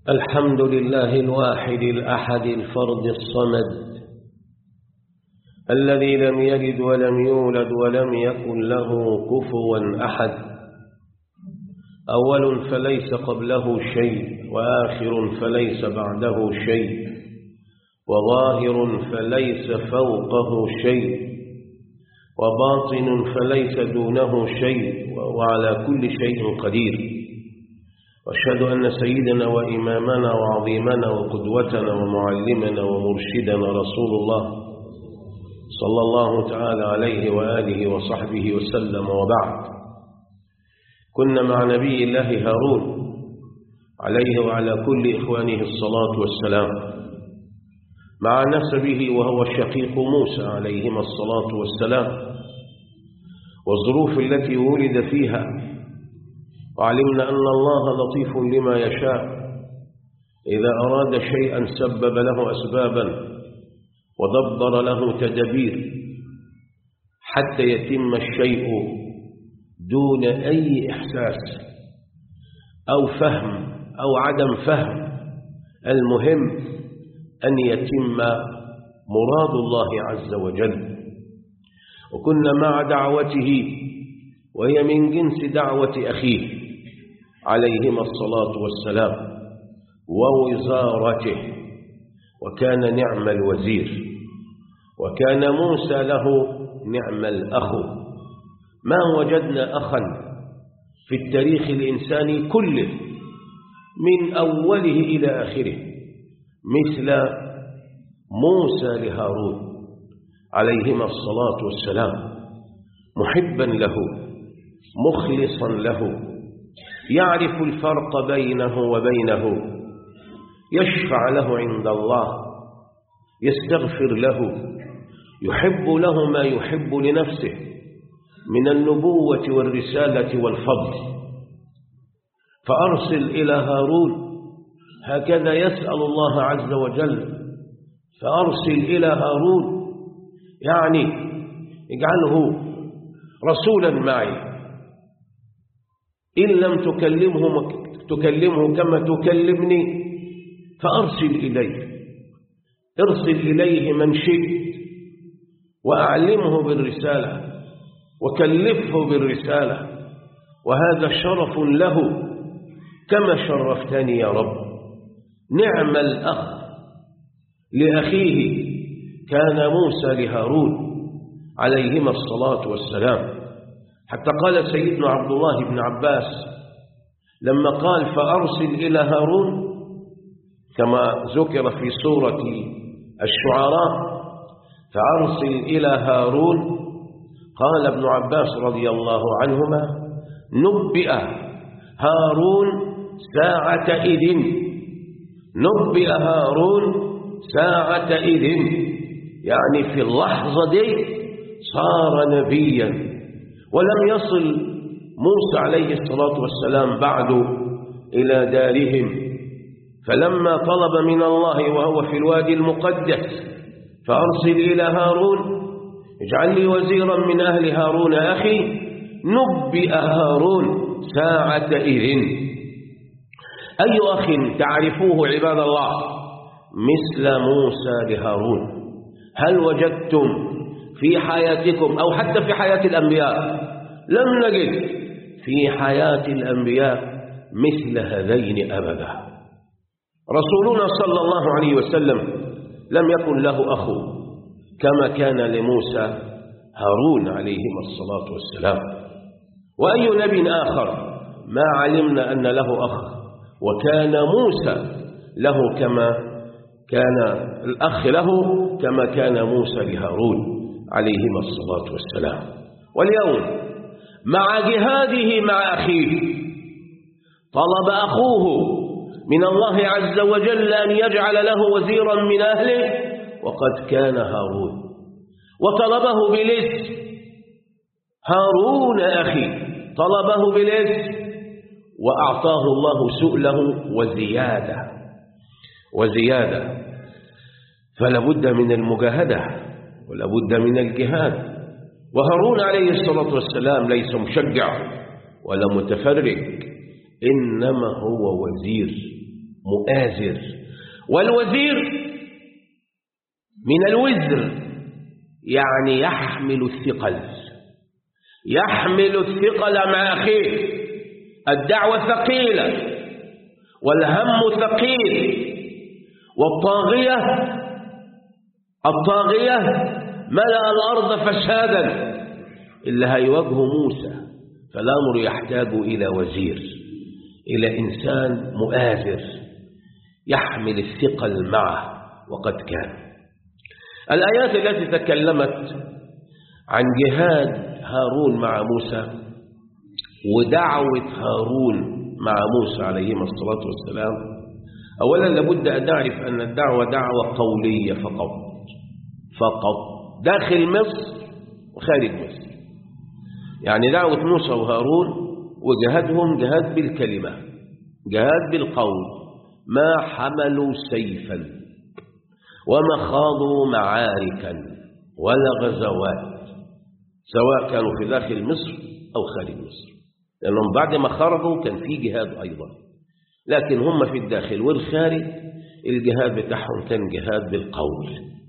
الحمد لله الواحد الأحد الفرد الصمد الذي لم يلد ولم يولد ولم يكن له كفوا أحد أول فليس قبله شيء وآخر فليس بعده شيء وظاهر فليس فوقه شيء وباطن فليس دونه شيء وهو على كل شيء قدير واشهد أن سيدنا وإمامنا وعظيمنا وقدوتنا ومعلمنا ومرشدنا رسول الله صلى الله تعالى عليه وآله وصحبه وسلم وبعد كنا مع نبي الله هارون عليه وعلى كل إخوانه الصلاة والسلام مع نسبه وهو الشقيق موسى عليهما الصلاة والسلام والظروف التي ولد فيها وعلمنا أن الله لطيف لما يشاء إذا أراد شيئا سبب له أسبابا ودبر له تدبير حتى يتم الشيء دون أي إحساس أو فهم أو عدم فهم المهم أن يتم مراد الله عز وجل وكنا مع دعوته وهي من جنس دعوة أخيه عليهما الصلاة والسلام ووزارته وكان نعم الوزير وكان موسى له نعم الأخ ما وجدنا أخا في التاريخ الإنساني كله من أوله إلى آخره مثل موسى لهارون عليهما الصلاة والسلام محبا له مخلصا له يعرف الفرق بينه وبينه يشفع له عند الله يستغفر له يحب له ما يحب لنفسه من النبوة والرسالة والفضل فأرسل إلى هارون هكذا يسأل الله عز وجل فأرسل إلى هارون يعني اجعله رسولا معي إن لم تكلمه تكلمه كما تكلمني فأرسل إليه ارسل إليه من شئت وأعلمه بالرسالة وكلفه بالرسالة وهذا شرف له كما شرفتني يا رب نعم الأخ لأخيه كان موسى لهارون عليهما الصلاة والسلام حتى قال سيدنا عبد الله بن عباس لما قال فأرسل إلى هارون كما ذكر في سورة الشعراء فأرسل إلى هارون قال ابن عباس رضي الله عنهما نبئ هارون ساعة إذن نبئ هارون ساعة إذن يعني في اللحظة دي صار نبيا ولم يصل موسى عليه الصلاة والسلام بعد إلى دارهم فلما طلب من الله وهو في الوادي المقدس فأرسل إلى هارون اجعل لي وزيرا من أهل هارون أخي نبئ هارون ساعة إذن أي أخ تعرفوه عباد الله مثل موسى لهارون هل وجدتم في حياتكم أو حتى في حياة الأنبياء لم نجد في حياة الأنبياء مثل هذين أبدا رسولنا صلى الله عليه وسلم لم يكن له أخ كما كان لموسى هارون عليهما الصلاة والسلام وأي نبي آخر ما علمنا أن له أخ وكان موسى له كما كان الأخ له كما كان موسى لهارون عليهما الصلاة والسلام واليوم مع جهاده مع أخيه طلب أخوه من الله عز وجل أن يجعل له وزيرا من أهله وقد كان هارون وطلبه بالاسم هارون أخي طلبه بالاسم وأعطاه الله سؤله وزيادة وزيادة فلا بد من المجاهدة ولا بد من الجهاد وهارون عليه الصلاة والسلام ليس مشجع ولا متفرج إنما هو وزير مؤازر والوزير من الوزر يعني يحمل الثقل يحمل الثقل مع أخيه الدعوة ثقيلة والهم ثقيل والطاغية الطاغية ملأ الأرض فسادا اللي هيواجهه موسى فالأمر يحتاج إلى وزير إلى إنسان مؤازر يحمل الثقل معه وقد كان الآيات التي تكلمت عن جهاد هارون مع موسى ودعوة هارون مع موسى عليهما الصلاة والسلام أولا لابد أن نعرف أن الدعوة دعوة قولية فقط فقط داخل مصر وخارج مصر يعني دعوة موسى وهارون وجهادهم جهاد بالكلمة جهاد بالقول ما حملوا سيفا وما خاضوا معاركا ولا غزوات سواء كانوا في داخل مصر أو خارج مصر لأنهم بعد ما خرجوا كان في جهاد أيضا لكن هم في الداخل والخارج الجهاد بتاعهم كان جهاد بالقول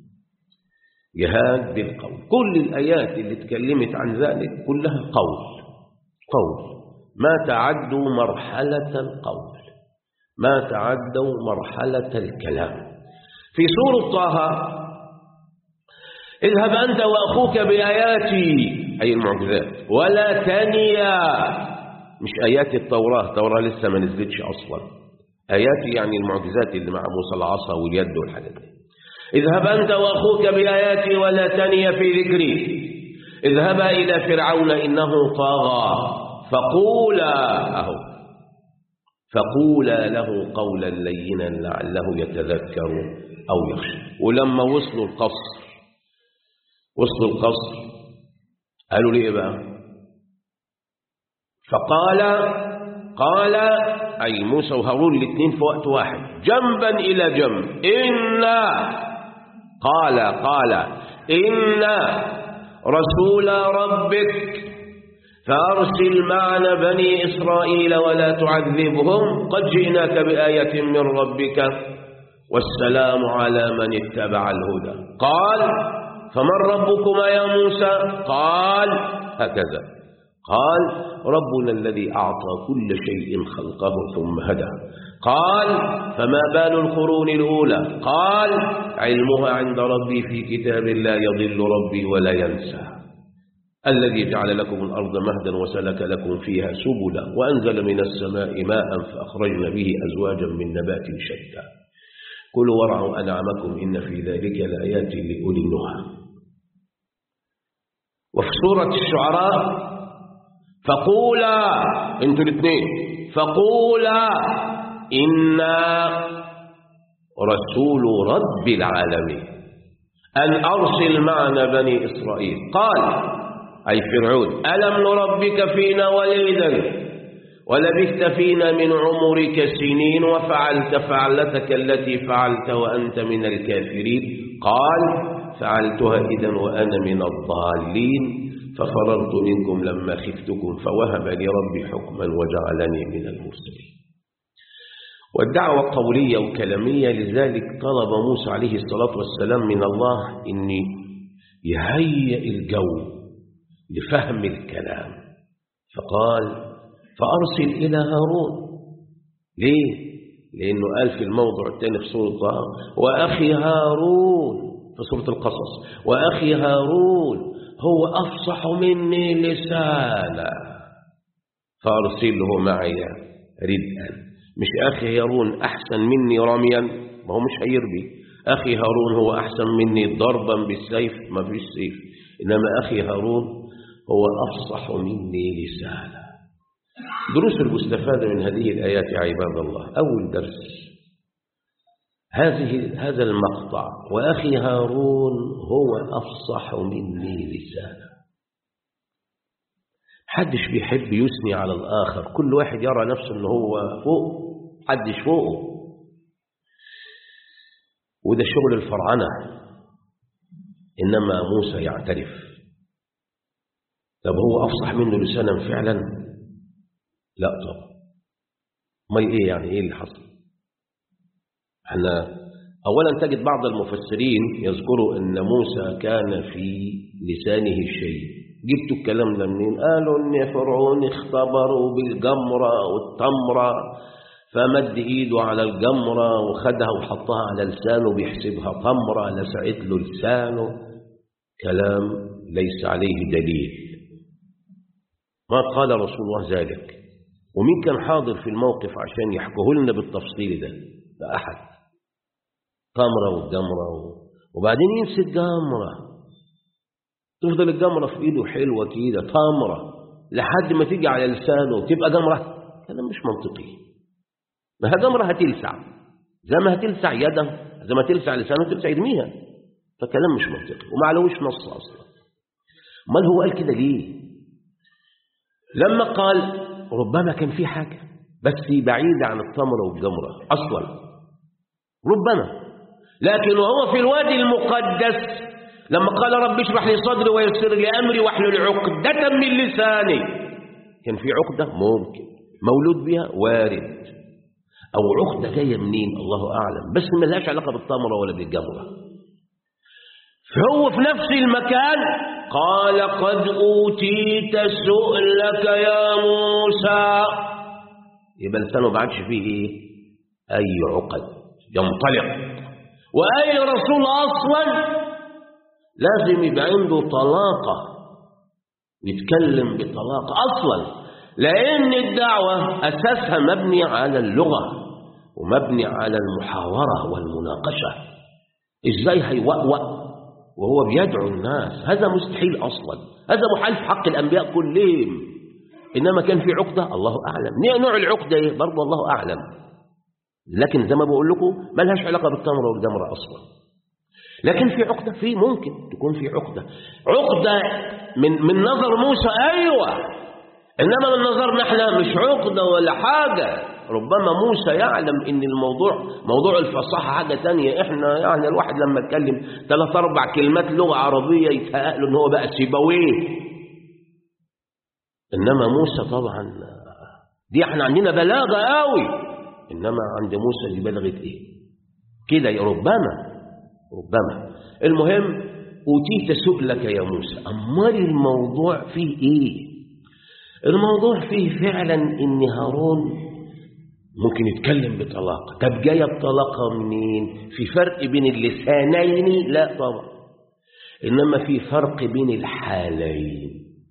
جهاد بالقول كل الآيات اللي اتكلمت عن ذلك كلها قول قول ما تعدوا مرحلة القول ما تعدوا مرحلة الكلام في سورة طه اذهب أنت وأخوك بآياتي أي المعجزات ولا تنيا مش آيات التوراة التوراة لسه ما نزلتش أصلا آياتي يعني المعجزات اللي مع موسى العصا واليد والحاجات دي اذهب أنت وأخوك بآياتي ولا تنيا في ذكري اذهبا إلى فرعون إنه طغى فقولا أهو فقولا له قولا لينا لعله يتذكر أو يخشى ولما وصلوا القصر وصلوا القصر قالوا لي إيه بقى فقال قال أي موسى وهارون الاثنين في وقت واحد جنبا إلى جنب إنا قال قال إنا رسول ربك فأرسل معنا بني إسرائيل ولا تعذبهم قد جئناك بآية من ربك والسلام على من اتبع الهدى قال فمن ربكما يا موسى قال هكذا قال ربنا الذي أعطى كل شيء خلقه ثم هدى قال فما بال القرون الأولى قال علمها عند ربي في كتاب لا يضل ربي ولا ينسى الذي جعل لكم الأرض مهدا وسلك لكم فيها سبلا وأنزل من السماء ماء فأخرجنا به أزواجا من نبات شتى كلوا وارعوا أنعمكم إن في ذلك لآيات لأولي النهى وفي سورة الشعراء فقولا انتوا الاثنين فقولا إنا رسول رب العالمين أن أرسل معنا بني إسرائيل قال أي فرعون ألم نربك فينا وليدا ولبثت فينا من عمرك سنين وفعلت فعلتك التي فعلت وأنت من الكافرين قال فعلتها إذا وأنا من الضالين ففررت منكم لما خفتكم فوهب لي ربي حكما وجعلني من المرسلين والدعوة قولية وكلامية لذلك طلب موسى عليه الصلاة والسلام من الله أن يهيئ الجو لفهم الكلام فقال فأرسل إلى هارون ليه؟ لأنه قال في الموضع الثاني في سورة طه وأخي هارون في سورة القصص وأخي هارون هو أفصح مني لسانا فأرسله معي ردءا مش أخي هارون أحسن مني رميا ما هو مش هيربي أخي هارون هو أحسن مني ضربا بالسيف ما فيش سيف إنما أخي هارون هو أفصح مني لسانا دروس المستفادة من هذه الآيات يا عباد الله أول درس هذه هذا المقطع وأخي هارون هو أفصح مني لسانا حدش بيحب يثني على الآخر كل واحد يرى نفسه أنه هو فوق حدش فوقه وده شغل الفرعنة إنما موسى يعترف طب هو أفصح منه لسانا فعلا لا طب ما ايه يعني ايه اللي حصل احنا أولا تجد بعض المفسرين يذكروا أن موسى كان في لسانه شيء جبتوا الكلام ده منين قالوا أن فرعون اختبروا بالجمرة والتمرة فمد ايده على الجمرة وخدها وحطها على لسانه بيحسبها تمرة لسعت له لسانه كلام ليس عليه دليل ما قال رسول الله ذلك ومين كان حاضر في الموقف عشان يحكوه لنا بالتفصيل ده لا أحد تمرة والجمرة و... وبعدين ينسي الجمرة تفضل الجمرة في ايده حلوة كده تمرة لحد ما تيجي على لسانه وتبقى جمرة كلام مش منطقي ما هي جمرة هتلسع زي ما هتلسع يده زي ما تلسع لسانه تلسع يرميها فكلام مش منطقي وما علوش نص اصلا امال هو قال كده ليه لما قال ربما كان في حاجة بس بعيدة عن التمرة والجمرة أصلا ربما لكن وهو في الوادي المقدس لما قال رب اشرح لي صدري ويسر لي أمري واحلل عقدة من لساني كان في عقدة ممكن مولود بها وارد أو عقدة جاية منين الله أعلم بس ما لهاش علاقة بالتمرة ولا بالجمرة فهو في نفس المكان قال قد أوتيت سؤلك يا موسى يبقى لسانه ما عادش فيه إيه؟ أي عقد ينطلق وأي رسول أصلا لازم يبقى عنده طلاقة يتكلم بطلاقة أصلا لأن الدعوة أساسها مبني على اللغة ومبني على المحاورة والمناقشة إزاي هيوأوأ وهو بيدعو الناس هذا مستحيل أصلا هذا محال في حق الأنبياء كلهم إنما كان في عقدة الله أعلم نوع العقدة إيه برضه الله أعلم لكن زي ما بقول لكم ما لهاش علاقة بالتمر والجمرة أصلا لكن في عقدة في ممكن تكون في عقدة عقدة من من نظر موسى أيوة إنما من نظرنا احنا مش عقدة ولا حاجة ربما موسى يعلم ان الموضوع موضوع الفصاحة حاجة تانية احنا يعني الواحد لما اتكلم ثلاث اربع كلمات لغة عربية يتهيأ له ان هو بقى سيبويه انما موسى طبعا دي احنا عندنا بلاغة قوي انما عند موسى دي بلغت ايه كده ربما ربما المهم اوتيت سؤلك يا موسى امال الموضوع فيه ايه الموضوع فيه فعلا ان هارون ممكن يتكلم بطلاقة طب جاية بطلاقة منين في فرق بين اللسانين لا طبعا إنما في فرق بين الحالين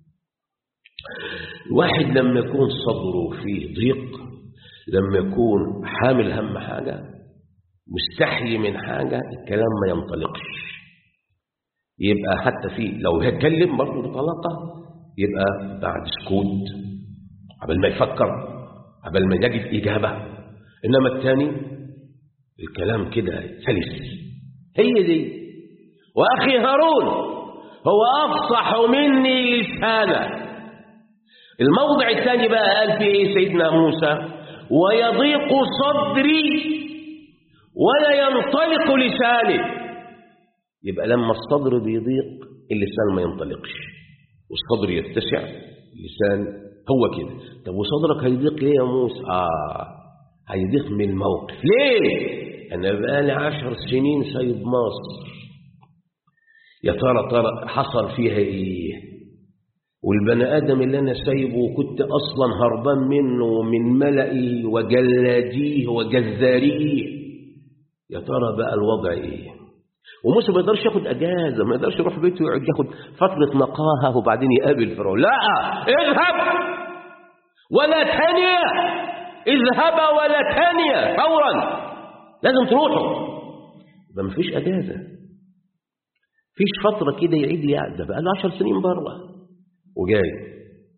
الواحد لما يكون صدره فيه ضيق لما يكون حامل هم حاجة مستحي من حاجة الكلام ما ينطلقش يبقى حتى في لو هيتكلم برضه بطلاقة يبقى بعد سكوت قبل ما يفكر قبل ما يجد إجابة إنما الثاني الكلام كده سلس هي دي وأخي هارون هو أفصح مني لسانا الموضع الثاني بقى قال فيه إيه سيدنا موسى ويضيق صدري ولا ينطلق لساني يبقى لما الصدر بيضيق اللسان ما ينطلقش والصدر يتسع اللسان هو كده طب وصدرك هيضيق ليه يا موسى آه هيضيق من الموقف ليه أنا بقالي عشر سنين سيد مصر يا ترى ترى حصل فيها إيه والبني آدم اللي أنا سايبه وكنت أصلا هربان منه من ملئي وجلاديه وجزاريه يا ترى بقى الوضع إيه وموسى ما يقدرش ياخد اجازه ما يقدرش يروح بيته ويقعد ياخد فتره نقاهه وبعدين يقابل فرعون لا اذهب ولا ثانيه اذهب ولا ثانيه فورا لازم تروحوا يبقى ما فيش اجازه فيش فتره كده يعيد يعد ده بقى له 10 سنين بره وجاي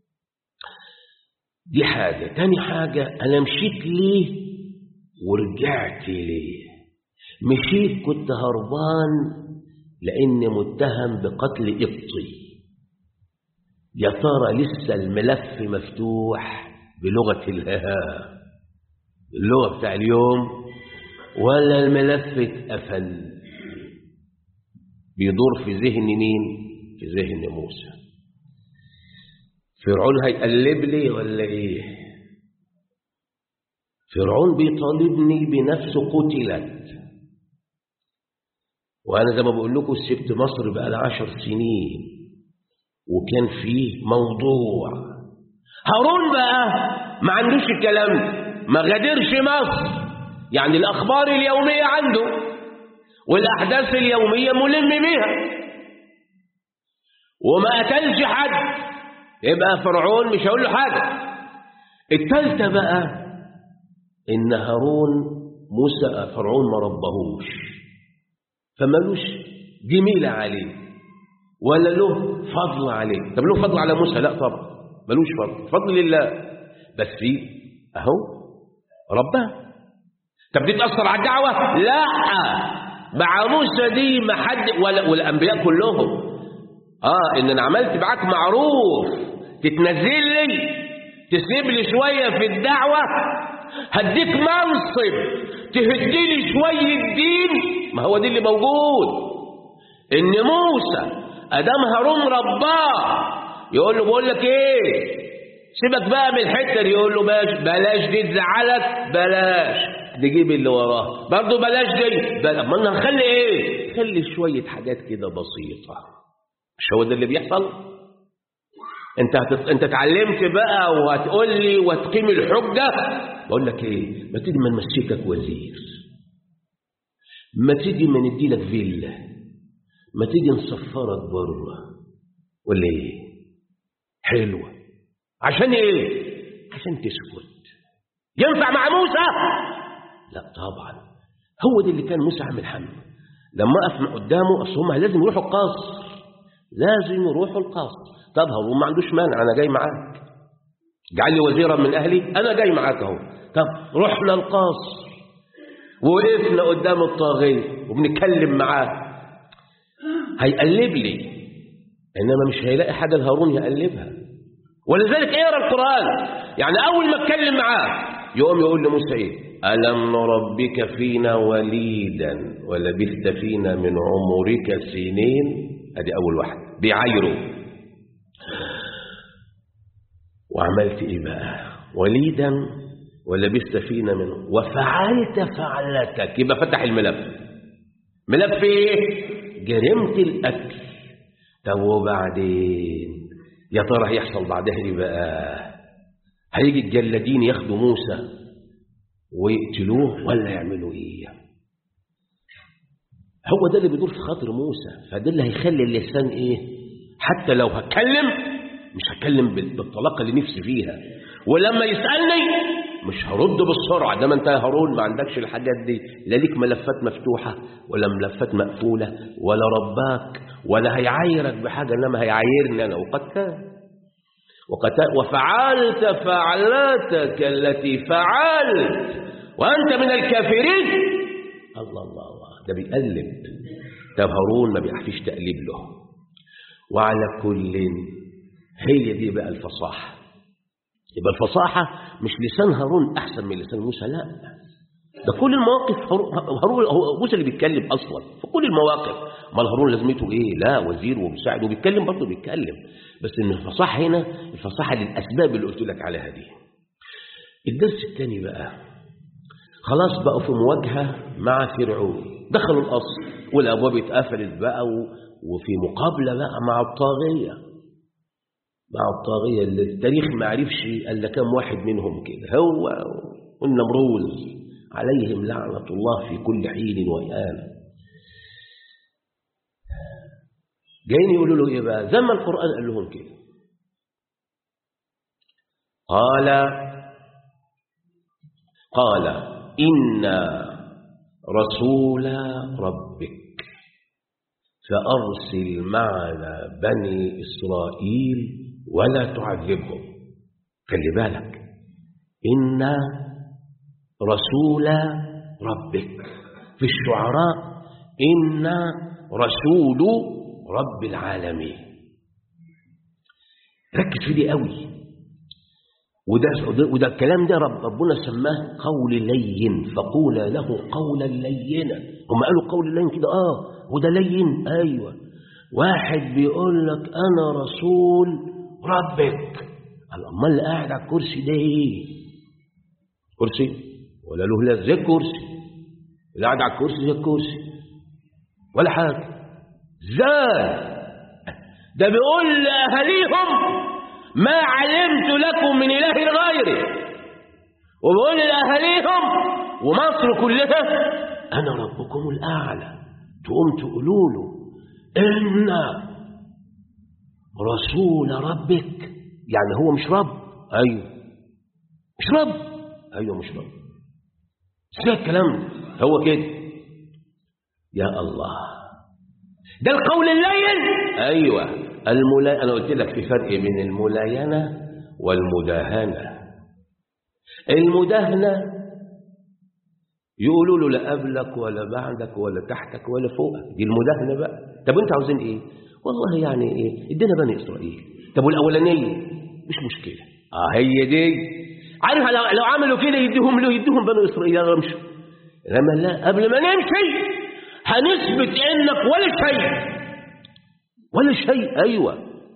دي حاجه تاني حاجه انا مشيت ليه ورجعت ليه مشيت كنت هربان لأني متهم بقتل قبطي يا ترى لسه الملف مفتوح بلغة الها اللغة بتاع اليوم ولا الملف اتقفل بيدور في ذهن مين في ذهن موسى فرعون هيقلب لي ولا ايه فرعون بيطالبني بنفسه قتلت وأنا زي ما بقول لكم سبت مصر بقى لها عشر سنين وكان فيه موضوع هارون بقى ما عندوش الكلام ده ما غادرش مصر يعني الأخبار اليومية عنده والأحداث اليومية ملم بيها وما قتلش حد يبقى فرعون مش هقول له حاجة التالتة بقى إن هارون موسى فرعون ما ربهوش فمالوش جميلة عليه ولا له فضل عليه طب له فضل على موسى لا طبعا ملوش فضل فضل لله بس في اهو ربها طب دي تأثر على الدعوة لا مع موسى دي ما حد ولا والأنبياء كلهم اه ان انا عملت معاك معروف تتنزل لي تسيب لي شوية في الدعوة هديك منصب تهدي لي شوية دين ما هو دي اللي موجود ان موسى ادام هارون رباه يقول له بقول لك ايه سيبك بقى من الحته دي يقول له باش بلاش دي تزعلك بلاش نجيب اللي وراه برضه بلاش دي بل امال هنخلي ايه خلي شويه حاجات كده بسيطه مش هو ده اللي بيحصل انت هتت... انت اتعلمت بقى وهتقول لي وتقيم الحجه بقول لك ايه ما تيجي ما نمسكك وزير ما تيجي ما نديلك فيلا ما تيجي نسفرك بره ولا ايه حلوه عشان ايه عشان تسكت ينفع مع موسى لا طبعا هو ده اللي كان موسى عامل حمل لما وقف من قدامه اصل هم لازم يروحوا القصر لازم يروحوا القصر طب هو ما عندوش مانع انا جاي معاك اجعل لي وزيرا من اهلي انا جاي معاك اهو طب رحنا القصر وقفنا قدام الطاغيه وبنتكلم معاه هيقلب لي انما مش هيلاقي حاجه لهارون يقلبها ولذلك اقرا القران يعني اول ما اتكلم معاه يقوم يقول لموسى ايه الم نربك فينا وليدا ولبثت فينا من عمرك سنين ادي اول واحد بيعايره وعملت ايه بقى وليدا ولبثت فينا من وفعلت فعلتك يبقى فتح الملف ملف ايه جريمه الاكل طب وبعدين يا ترى هيحصل بعدها ايه بقى هيجي الجلادين ياخدوا موسى ويقتلوه ولا يعملوا ايه هو ده اللي بيدور في خاطر موسى فده اللي هيخلي اللسان ايه حتى لو هتكلم مش هتكلم بالطلاقه اللي نفسي فيها ولما يسالني مش هرد بالسرعه ده ما انت يا هارون ما عندكش الحاجات دي لا ليك ملفات مفتوحه ولا ملفات مقفوله ولا رباك ولا هيعايرك بحاجه انما هيعايرني انا وقد كان وقد وفعلت فعلتك التي فعلت وانت من الكافرين الله الله الله ده بيقلب طب هارون ما بيعرفش تقليب له وعلى كل هي دي بقى الفصاحه يبقى الفصاحه مش لسان هارون احسن من لسان موسى لا ده كل المواقف هارون هو موسى اللي بيتكلم اصلا في كل المواقف امال هارون لازمته ايه لا وزير ومساعد وبيتكلم برضه بيتكلم بس ان الفصاحه هنا الفصاحه للاسباب اللي قلت لك عليها دي الدرس الثاني بقى خلاص بقوا في مواجهه مع فرعون دخلوا القصر والابواب اتقفلت بقى وفي مقابله بقى مع الطاغيه مع الطاغيه اللي التاريخ ما عرفش الا كم واحد منهم كده هو والنمروز عليهم لعنه الله في كل حين وآن جايين يقولوا له ايه بقى زي ما القران قال لهم كده قال قال إنا رسول ربك فأرسل معنا بني إسرائيل ولا تعذبهم خلي بالك إنا رسول ربك في الشعراء إنا رسول رب العالمين ركز في دي قوي وده, وده الكلام ده رب ربنا سماه قول لين فقولا له قولا لينا هم قالوا قول لين كده اه وده لين ايوه واحد بيقول لك انا رسول ربك قال امال اللي قاعد على الكرسي ده ايه كرسي ولا له لا زي الكرسي اللي قاعد على الكرسي زي الكرسي ولا حاجة ازاي ده بيقول لأهاليهم ما علمت لكم من إله غيري وبيقول لأهاليهم ومصر كلها أنا ربكم الأعلى تقوم تقولوا له إن رسول ربك يعني هو مش رب أيوه مش رب أيوه مش رب ازاي الكلام ده؟ هو كده يا الله ده القول اللين ايوه الملا... انا قلت لك في فرق بين الملاينه والمداهنه المداهنه يقولوا له لا قبلك ولا بعدك ولا تحتك ولا فوقك دي المداهنه بقى طب انتوا عاوزين ايه والله يعني ايه ادينا بني اسرائيل طب والاولانيه مش مشكله اه هي دي عارف لو, لو عملوا كده يديهم له يديهم بني اسرائيل يمشوا لما لا قبل ما نمشي هنثبت انك ولا شيء ولا شيء ايوه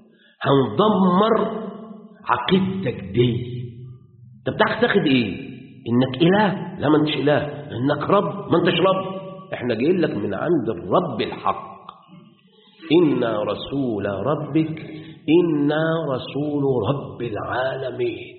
هندمر عقيدتك دي انت بتاخد تاخد ايه انك اله لا ما انتش اله انك رب ما انتش رب احنا جايين لك من عند الرب الحق انا رسول ربك انا رسول رب العالمين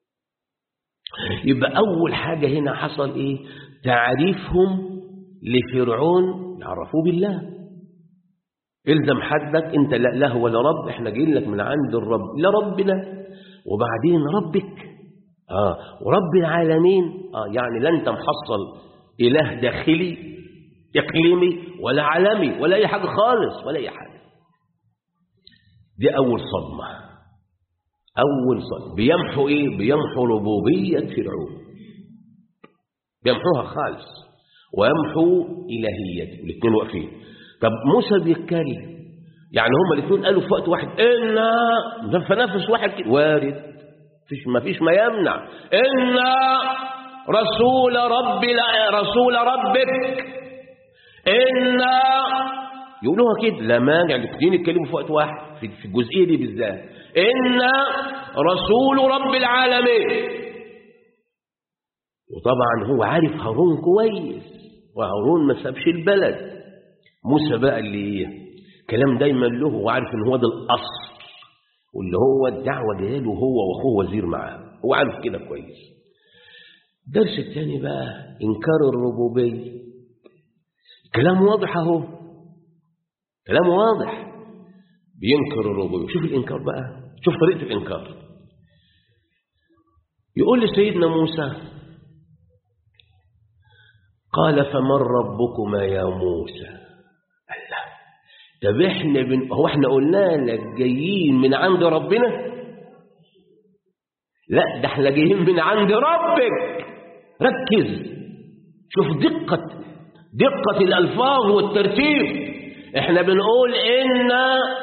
يبقى اول حاجه هنا حصل ايه تعريفهم لفرعون يعرفوه بالله الزم حدك انت لا له ولا رب احنا جايين لك من عند الرب لا ربنا وبعدين ربك اه ورب العالمين اه يعني لا انت محصل اله داخلي اقليمي ولا عالمي ولا اي حاجه خالص ولا اي حاجه دي اول صدمه اول صدمه بيمحوا ايه بيمحوا ربوبيه فرعون بيمحوها خالص ويمحو إلهيته الاثنين واقفين طب موسى بيتكلم يعني هما الاثنين قالوا في وقت واحد إنا فنفس واحد كده وارد فيش ما فيش ما يمنع إنا رسول رب لا رسول ربك إنا يقولوها كده لا مانع الاثنين يتكلموا في وقت واحد في في الجزئيه دي بالذات إنا رسول رب العالمين وطبعا هو عارف هارون كويس وهارون ما سابش البلد موسى بقى اللي ايه كلام دايما له وعارف ان هو ده الاصل واللي هو الدعوه جايه له هو واخوه وزير معاه هو عارف كده كويس الدرس الثاني بقى انكار الربوبيه كلام واضح اهو كلام واضح بينكر الربوبيه شوف الانكار بقى شوف طريقه الانكار يقول لسيدنا موسى قال فمن ربكما يا موسى الله طب احنا بن... هو احنا قلنا لك جايين من عند ربنا لا ده احنا جايين من عند ربك ركز شوف دقة دقة الألفاظ والترتيب احنا بنقول إن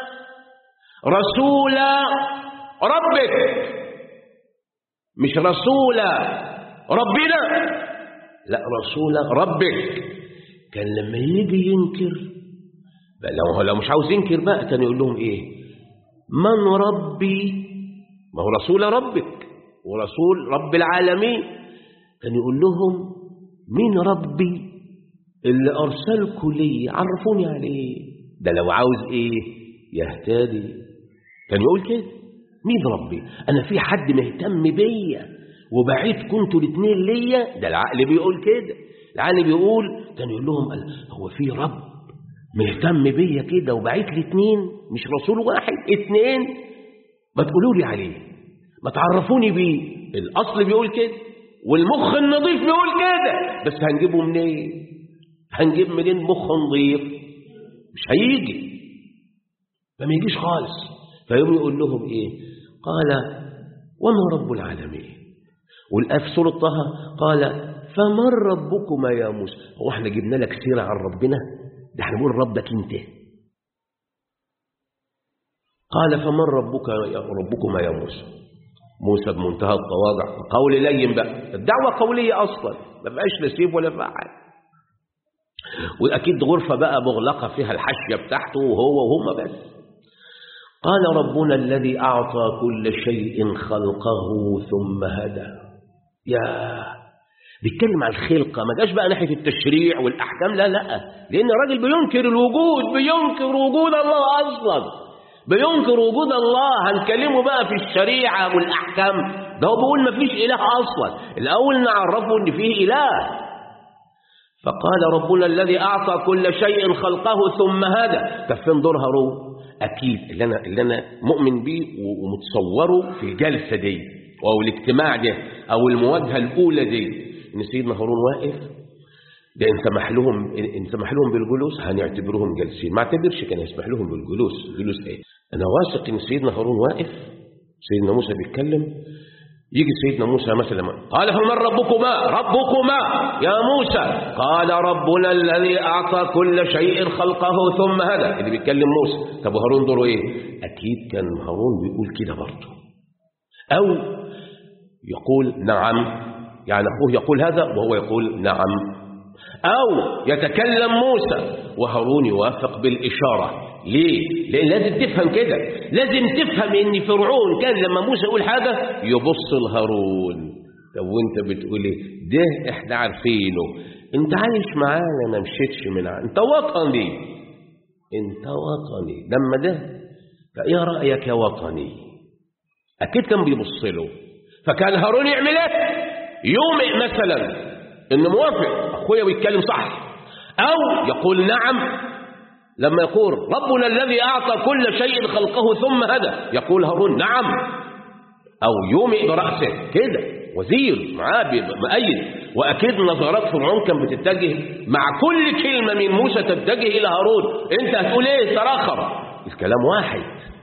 رسول ربك مش رسول ربنا لا رسول ربك كان لما يجي ينكر بقى لو هو لو مش عاوز ينكر بقى كان يقول لهم ايه من ربي ما هو رسول ربك ورسول رب العالمين كان يقول لهم مين ربي اللي ارسلكوا لي عرفوني عليه ده لو عاوز ايه يهتدي كان يقول كده مين ربي انا في حد مهتم بيا وبعيد كنتوا الاثنين ليا ده العقل بيقول كده العقل بيقول كان يقول لهم هو في رب مهتم بيا كده وبعيد لي اثنين مش رسول واحد اثنين ما تقولوا لي عليه ما تعرفوني بيه الاصل بيقول كده والمخ النظيف بيقول كده بس هنجيبه منين هنجيب منين مخ نظيف مش هيجي فما يجيش خالص فيوم يقول لهم ايه قال وما رب العالمين والآية في سورة طه قال فمن ربكما يا موسى هو احنا جبنا لك سيرة عن ربنا ده احنا بنقول ربك انت قال فمن ربك يا ربكما يا موسى موسى بمنتهى التواضع قول لين بقى الدعوة قولية أصلا ما بقاش نسيب ولا فعل وأكيد غرفة بقى مغلقة فيها الحشية بتاعته وهو وهم بس قال ربنا الذي أعطى كل شيء خلقه ثم هدى يا بيتكلم عن الخلقة ما جاش بقى ناحية التشريع والأحكام لا لا لأن الراجل بينكر الوجود بينكر وجود الله أصلا بينكر وجود الله هنكلمه بقى في الشريعة والأحكام ده هو بيقول ما فيش إله أصلا الأول نعرفه إن فيه إله فقال ربنا الذي أعطى كل شيء خلقه ثم هدى طب فين دور هارون أكيد اللي أنا, اللي أنا مؤمن بيه ومتصوره في الجلسة دي أو الاجتماع ده أو المواجهة الأولى دي إن سيدنا هارون واقف ده إن سمح لهم إن سمح لهم بالجلوس هنعتبرهم جالسين ما اعتبرش كان يسمح لهم بالجلوس جلوس إيه أنا واثق إن سيدنا هارون واقف سيدنا موسى بيتكلم يجي سيدنا موسى مثلا قال فمن ربكما ربكما يا موسى قال ربنا الذي أعطى كل شيء خلقه ثم هدى اللي بيتكلم موسى طب هارون دوره ايه أكيد كان هارون بيقول كده برضه أو يقول نعم يعني أخوه يقول هذا وهو يقول نعم أو يتكلم موسى وهارون يوافق بالإشارة ليه؟ لأن لازم تفهم كده لازم تفهم إن فرعون كان لما موسى يقول حاجة يبص لهارون طب وانت بتقول ايه ده احنا عارفينه انت عايش معانا ما مشيتش من عنا انت وطني انت وطني لما ده فايه رأيك يا وطني اكيد كان بيبص له فكان هارون يعمل ايه يومئ مثلا انه موافق اخويا بيتكلم صح او يقول نعم لما يقول ربنا الذي أعطى كل شيء خلقه ثم هدى يقول هارون نعم أو يومئ برأسه كده وزير معاه مؤيد وأكيد نظرات فرعون كان بتتجه مع كل كلمة من موسى تتجه إلى هارون أنت هتقول إيه تراخر الكلام واحد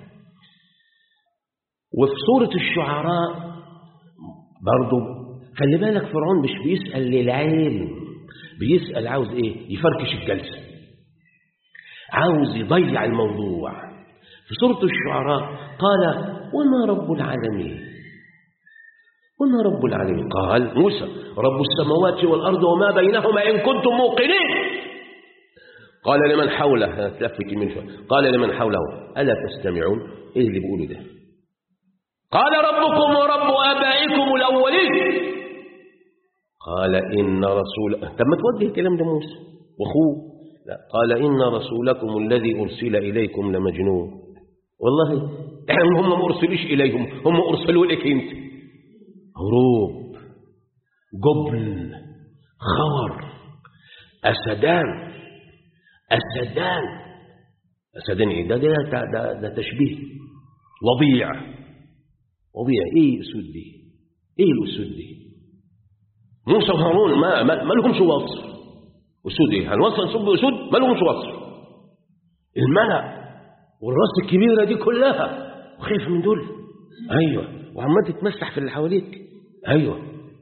وفي سورة الشعراء برضو خلي بالك فرعون مش بيسأل للعلم بيسأل عاوز ايه يفركش الجلسة عاوز يضيع الموضوع في سورة الشعراء قال وما رب العالمين وما رب العالمين قال موسى رب السماوات والأرض وما بينهما إن كنتم موقنين قال لمن حوله تلفت من شوية قال لمن حوله ألا تستمعون إيه اللي بيقولوا ده قال ربكم ورب آبائكم الأولين قال إن رسول طب ما توجه الكلام ده موسى وأخوه لا قال إن رسولكم الذي أرسل إليكم لمجنون والله هم ما أرسلوش إليهم هم أرسلوا لك أنت هروب جبن خور أسدان أسدان أسدان إيه ده ده, ده, ده, ده تشبيه وضيع وضيع إيه أسود دي إيه الأسود دي موسى وهارون ما, ما, ما لهمش وصف أسود إيه هنوصل نسب أسود ما لهمش وصف الملأ والراس الكبيرة دي كلها وخايف من دول أيوة وعمال تتمسح في اللي حواليك أيوة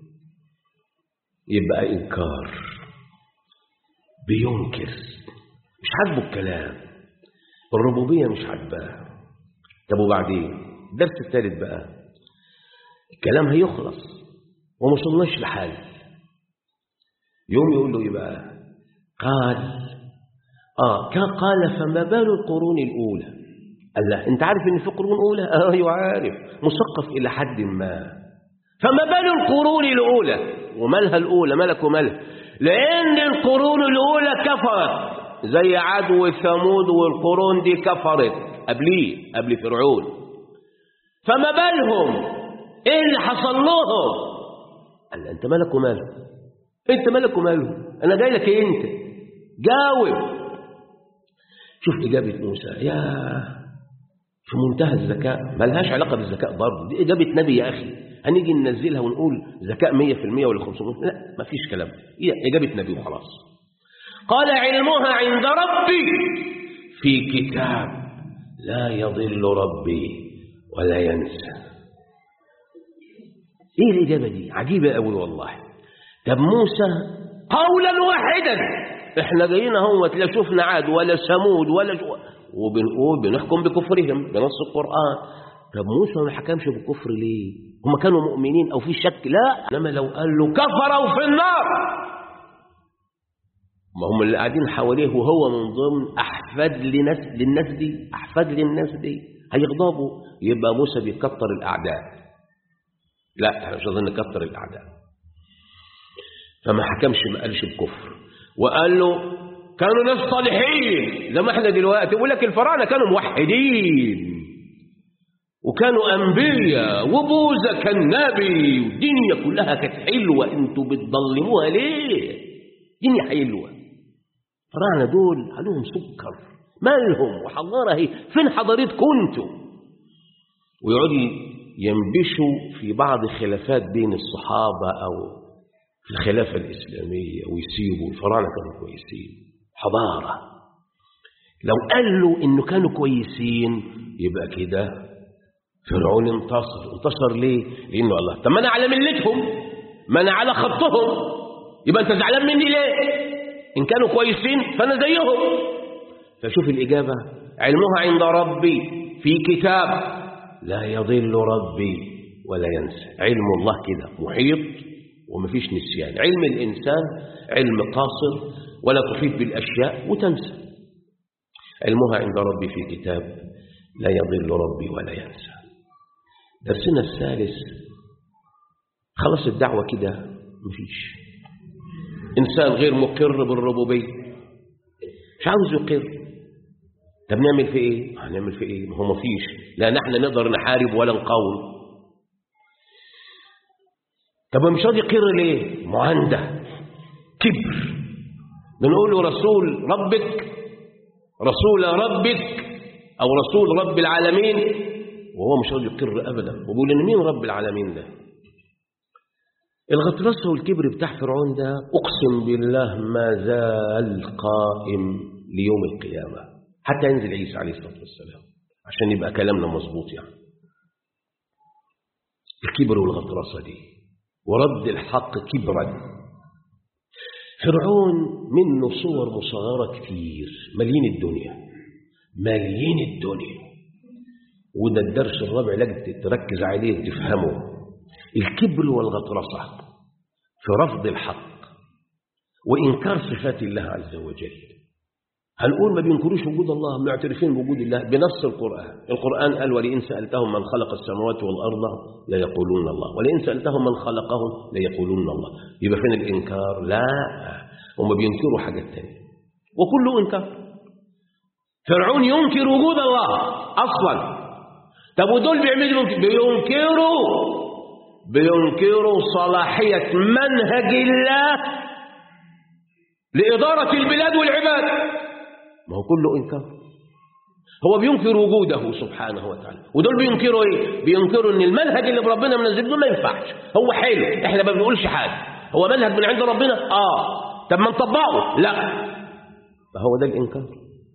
يبقى إنكار بينكر مش عاجبه الكلام الربوبية مش عاجباه طب وبعدين الدرس الثالث بقى الكلام هيخلص وما وصلناش لحل يوم يقول له ايه بقى قال اه كان قال فما بال القرون الاولى قال له انت عارف ان في قرون اولى اه ايوه عارف مثقف الى حد ما فما بال القرون الاولى ومالها الاولى ملك ومالها لان القرون الاولى كفرت زي عاد وثمود والقرون دي كفرت قبليه قبل فرعون فما بالهم ايه اللي حصل لهم قال انت مالك وماله انت مالك وماله انا جاي لك ايه انت جاوب شوف اجابه موسى يا في منتهى الذكاء ملهاش علاقه بالذكاء برضه دي اجابه نبي يا اخي هنيجي ننزلها ونقول ذكاء 100% ولا 500 لا مفيش كلام هي اجابه نبي وخلاص قال علمها عند ربي في كتاب لا يضل ربي ولا ينسى ايه الاجابه دي عجيبه قوي والله طب موسى قولا واحدا احنا جايين اهو لا شفنا عاد ولا ثمود ولا جو... وبنقول بنحكم بكفرهم بنص القران طب موسى ما حكمش بالكفر ليه هم كانوا مؤمنين او في شك لا انما لو قال له كفروا في النار ما هم اللي قاعدين حواليه وهو من ضمن احفاد لناس للناس دي احفاد للناس دي هيغضبوا يبقى موسى بيكتر الاعداء لا احنا مش عايزين نكتر الاعداء فما حكمش ما قالش بكفر وقال له كانوا ناس صالحين زي ما احنا دلوقتي يقول لك الفراعنه كانوا موحدين وكانوا انبياء وبوذا كان نبي والدنيا كلها كانت حلوه انتوا بتضلموها ليه الدنيا حلوه الفراعنه دول عليهم سكر مالهم وحضاره اهي فين حضارتكم انتوا ويقعدوا ينبشوا في بعض خلافات بين الصحابه او في الخلافة الإسلامية ويسيبوا الفراعنة كانوا كويسين حضارة لو قال له إنه كانوا كويسين يبقى كده فرعون انتصر انتصر ليه؟ لأنه الله طب ما أنا على ملتهم ما أنا على خطهم يبقى أنت زعلان مني ليه؟ إن كانوا كويسين فأنا زيهم فشوف الإجابة علمها عند ربي في كتاب لا يضل ربي ولا ينسى علم الله كده محيط ومفيش نسيان علم الإنسان علم قاصر ولا تحيط بالأشياء وتنسى علمها عند ربي في كتاب لا يضل ربي ولا ينسى درسنا الثالث خلص الدعوة كده مفيش إنسان غير مقر بالربوبية مش عاوز يقر طب نعمل في ايه هنعمل في ايه ما هو مفيش لا نحن نقدر نحارب ولا نقاوم طب مش راضي يقر ليه ما عنده كبر بنقول له رسول ربك رسول ربك او رسول رب العالمين وهو مش راضي يقر ابدا وبيقول ان مين رب العالمين ده الغطرسه والكبر بتاع فرعون ده اقسم بالله ما زال قائم ليوم القيامه حتى ينزل عيسى عليه الصلاه والسلام عشان يبقى كلامنا مظبوط يعني الكبر والغطرسه دي ورد الحق كبرا فرعون منه صور مصغرة كتير مليين الدنيا مليين الدنيا وده الدرس الرابع لازم تركز عليه تفهمه الكبر والغطرسة في رفض الحق وإنكار صفات الله عز وجل هنقول ما بينكروش وجود الله معترفين بوجود الله بنص القرآن القرآن قال ولئن سألتهم من خلق السماوات والأرض ليقولون الله ولئن سألتهم من خلقهم ليقولون الله يبقى فين الإنكار لا هم بينكروا حاجات تانية وكله إنكار فرعون ينكر وجود الله أصلا طب ودول بيعملوا بينكروا بينكروا صلاحية منهج الله لإدارة البلاد والعباد ما هو كله إنكار هو بينكر وجوده سبحانه وتعالى ودول بينكروا ايه بينكروا ان المنهج اللي ربنا منزله ما ينفعش هو حلو احنا ما بنقولش حاجه هو منهج من عند ربنا اه طب ما نطبقه لا فهو ده الانكار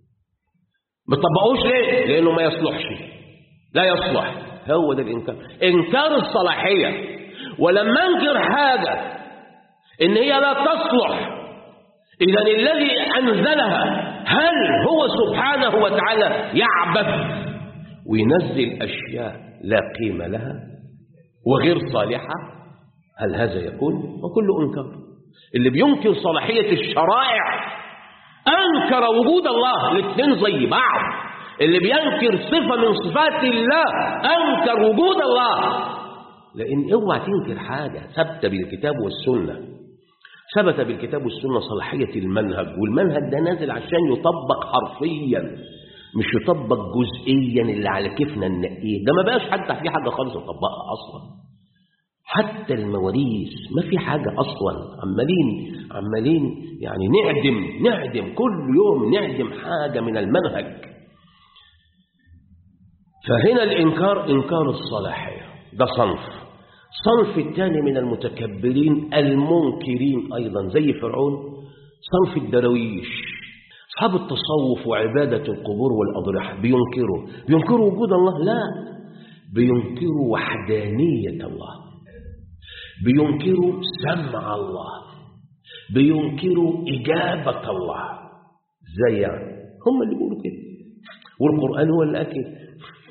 ما تطبقوش ليه لانه ما يصلحش لا يصلح هو ده الانكار انكار الصلاحيه ولما انكر حاجه ان هي لا تصلح إذا الذي أنزلها هل هو سبحانه وتعالى يعبث وينزل أشياء لا قيمة لها وغير صالحة هل هذا يكون وكل أنكر اللي بينكر صلاحية الشرائع أنكر وجود الله الاثنين زي بعض اللي بينكر صفة من صفات الله أنكر وجود الله لأن اوعى تنكر حاجة ثابتة بالكتاب والسنة ثبت بالكتاب والسنة صلاحية المنهج والمنهج ده نازل عشان يطبق حرفيا مش يطبق جزئيا اللي على كيفنا ننقيه ده ما بقاش حتى في حاجة خالص يطبقها أصلا حتى المواريث ما في حاجة أصلا عمالين عمالين يعني نعدم نعدم كل يوم نعدم حاجة من المنهج فهنا الإنكار إنكار الصلاحية ده صنف صنف الثاني من المتكبرين المنكرين أيضا زي فرعون صنف الدرويش أصحاب التصوف وعبادة القبور والأضرحة بينكروا بينكروا وجود الله لا بينكروا وحدانية الله بينكروا سمع الله بينكروا إجابة الله زي يعني هم اللي بيقولوا كده والقرآن هو اللي أكد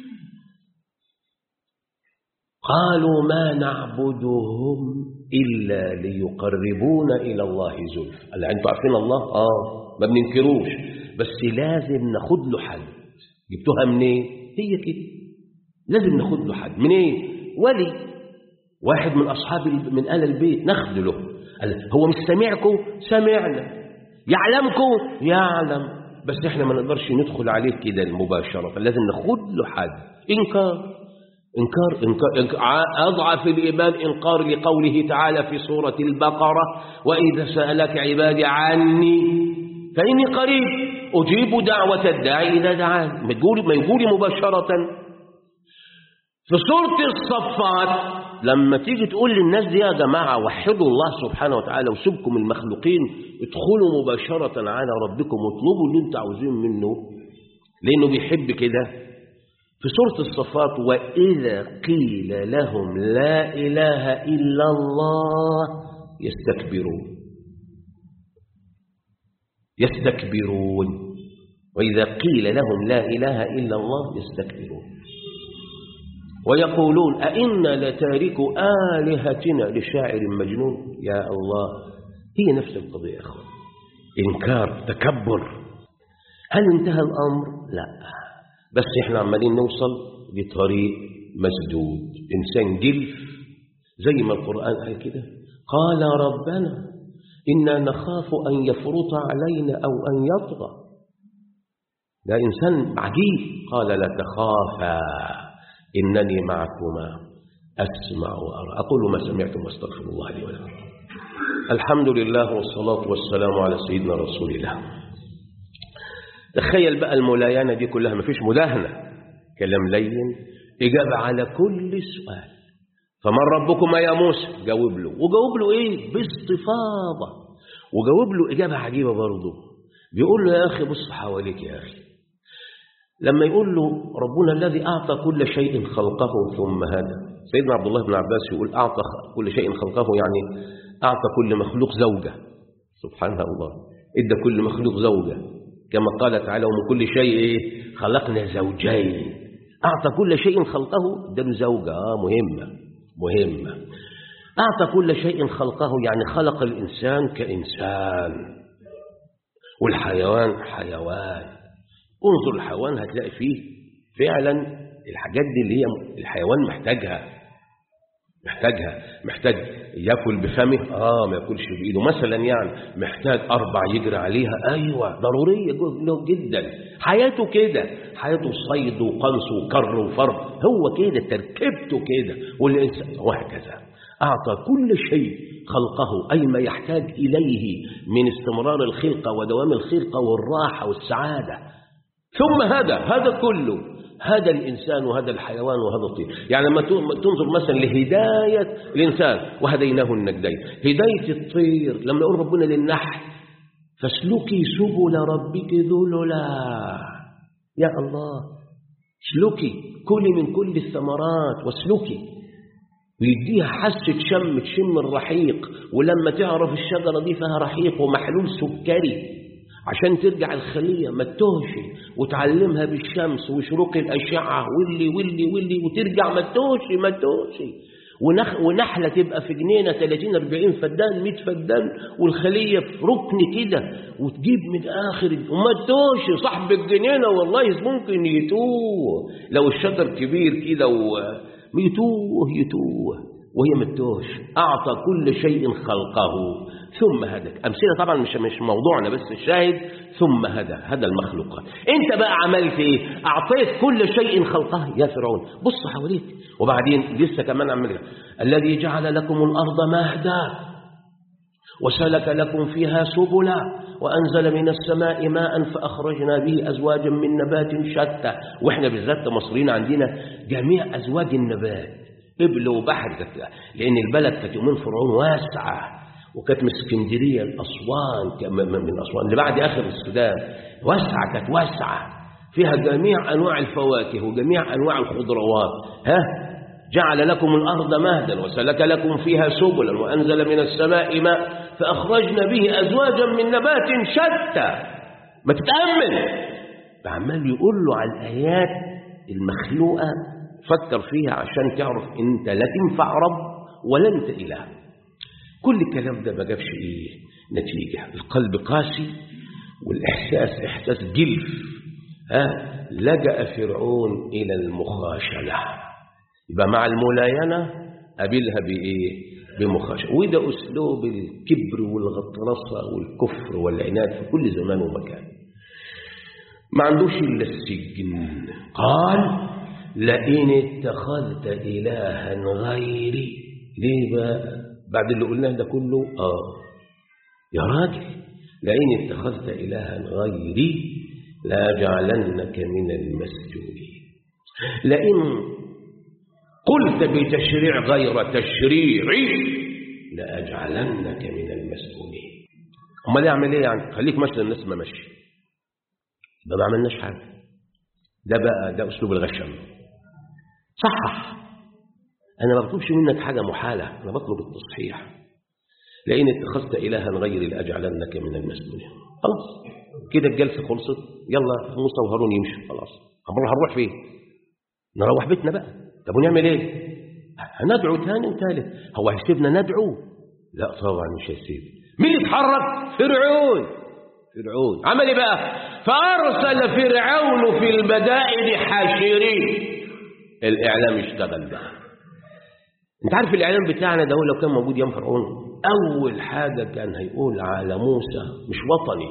قالوا ما نعبدهم إلا ليقربونا إلى الله زلف قال أنتوا عارفين الله؟ آه ما بننكروش بس لازم ناخد له حد جبتوها منين؟ هي كده لازم ناخد له حد منين؟ ولي واحد من أصحاب من أهل البيت ناخد له قال هو مش سامعكم سمعنا يعلمكم يعلم بس احنا ما نقدرش ندخل عليه كده مباشرة لازم ناخد له حد إنكار إنكار, إنكار, إنكار أضعف الإيمان إنكار لقوله تعالى في سورة البقرة وإذا سألك عبادي عني فإني قريب أجيب دعوة الداعي إذا دعان ما تقولي ما يقولي مباشرة في سورة الصفات لما تيجي تقول للناس دي يا جماعة وحدوا الله سبحانه وتعالى وسيبكم المخلوقين ادخلوا مباشرة على ربكم واطلبوا اللي انتوا عاوزين منه لأنه بيحب كده في سورة الصفات وإذا قيل لهم لا إله إلا الله يستكبرون يستكبرون وإذا قيل لهم لا إله إلا الله يستكبرون ويقولون أئنا لتارك آلهتنا لشاعر مجنون يا الله هي نفس القضية يا أخوان إنكار تكبر هل انتهى الأمر؟ لا بس احنا عمالين نوصل بطريق مسدود إنسان جلف زي ما القرآن قال كده قال ربنا إنا نخاف أن يفرط علينا أو أن يطغى ده إنسان عجيب قال لا تخافا إنني معكما أسمع وأرى أقول ما سمعتم واستغفر الله لي ولكم الحمد لله والصلاة والسلام على سيدنا رسول الله تخيل بقى الملاينة دي كلها ما فيش مداهنة كلام لين إجابة على كل سؤال فمن ربكما يا موسى جاوب له وجاوب له إيه باستفاضة وجاوب له إجابة عجيبة برضه بيقول له يا أخي بص حواليك يا أخي لما يقول له ربنا الذي أعطى كل شيء خلقه ثم هدى سيدنا عبد الله بن عباس يقول أعطى كل شيء خلقه يعني أعطى كل مخلوق زوجة سبحان الله إدى كل مخلوق زوجة كما قال تعالى ومن كل شيء خلقنا زوجين أعطى كل شيء خلقه اداله زوجة آه مهمة مهمة أعطى كل شيء خلقه يعني خلق الإنسان كإنسان والحيوان حيوان انظر الحيوان هتلاقي فيه فعلا الحاجات دي اللي هي الحيوان محتاجها محتاجها محتاج ياكل بفمه اه ما ياكلش بايده مثلا يعني محتاج اربع يجري عليها ايوه ضروريه له جدا حياته كده حياته صيد وقنص وكر وفر هو كده تركيبته كده والانسان وهكذا اعطى كل شيء خلقه اي ما يحتاج اليه من استمرار الخلقه ودوام الخلقه والراحه والسعاده ثم هذا هذا كله هذا الإنسان وهذا الحيوان وهذا الطير يعني لما تنظر مثلا لهداية الإنسان وهديناه النجدين هداية الطير لما يقول ربنا للنحل فاسلكي سبل ربك ذللا يا الله اسلكي كلي من كل الثمرات واسلكي ويديها حاسة شم تشم الرحيق ولما تعرف الشجرة دي فيها رحيق ومحلول سكري عشان ترجع الخلية ما تتوهش وتعلمها بالشمس وشروق الأشعة واللي واللي واللي وترجع ما تتوهش ما تتوهش ونخ ونحلة تبقى في جنينة 30 40 فدان 100 فدان والخلية في ركن كده وتجيب من آخر وما تتوهش صاحب الجنينة والله ممكن يتوه لو الشجر كبير كده ويتوه يتوه وهي ما تتوهش أعطى كل شيء خلقه ثم هدى أمثلة طبعا مش مش موضوعنا بس الشاهد ثم هدى هدى المخلوقات انت بقى عملت ايه اعطيت كل شيء خلقه يا فرعون بص حواليك وبعدين لسه كمان عمل الذي جعل لكم الارض مهدا وسلك لكم فيها سبلا وانزل من السماء ماء فاخرجنا به ازواجا من نبات شتى واحنا بالذات كمصريين عندنا جميع ازواج النبات ابل وبحر لان البلد كانت يومين فرعون واسعه وكانت من اسكندريه لاسوان من اسوان اللي بعد اخر السودان واسعه كانت واسعه فيها جميع انواع الفواكه وجميع انواع الخضروات ها جعل لكم الارض مهدا وسلك لكم فيها سبلا وانزل من السماء ماء فاخرجنا به ازواجا من نبات شتى ما تتامل عمال يقول له على الايات المخلوقه فكر فيها عشان تعرف انت لا تنفع رب ولا انت اله كل الكلام ده ما جابش ايه نتيجة القلب قاسي والإحساس إحساس جلف ها لجأ فرعون إلى المخاشنة يبقى مع الملاينة قابلها بإيه بمخاشرة وده أسلوب الكبر والغطرسة والكفر والعناد في كل زمان ومكان ما عندوش إلا السجن قال لئن اتخذت إلها غيري ليه بقى بعد اللي قلناه ده كله آه يا راجل لئن اتخذت إلها غيري لأجعلنك من المسجونين لئن قلت بتشريع غير تشريعي لأجعلنك من المسؤولين أمال يعمل إيه يعني خليك ماشي الناس ما ماشي ده ما عملناش حاجة ده بقى ده أسلوب الغشم صحح أنا ما بطلبش منك حاجة محالة أنا بطلب التصحيح لئن اتخذت إلها غيري لأجعلنك من المسؤولين خلاص كده الجلسة خلصت يلا موسى وهارون يمشوا خلاص هنروح فين نروح بيتنا بقى طب ونعمل ايه هندعو تاني وتالت هو هيسيبنا ندعو لا طبعا مش هيسيب مين اللي اتحرك فرعون فرعون عمل ايه بقى فارسل فرعون في المدائن حاشرين الاعلام اشتغل بقى انت عارف الاعلام بتاعنا ده هو لو كان موجود يوم فرعون اول حاجه كان هيقول على موسى مش وطني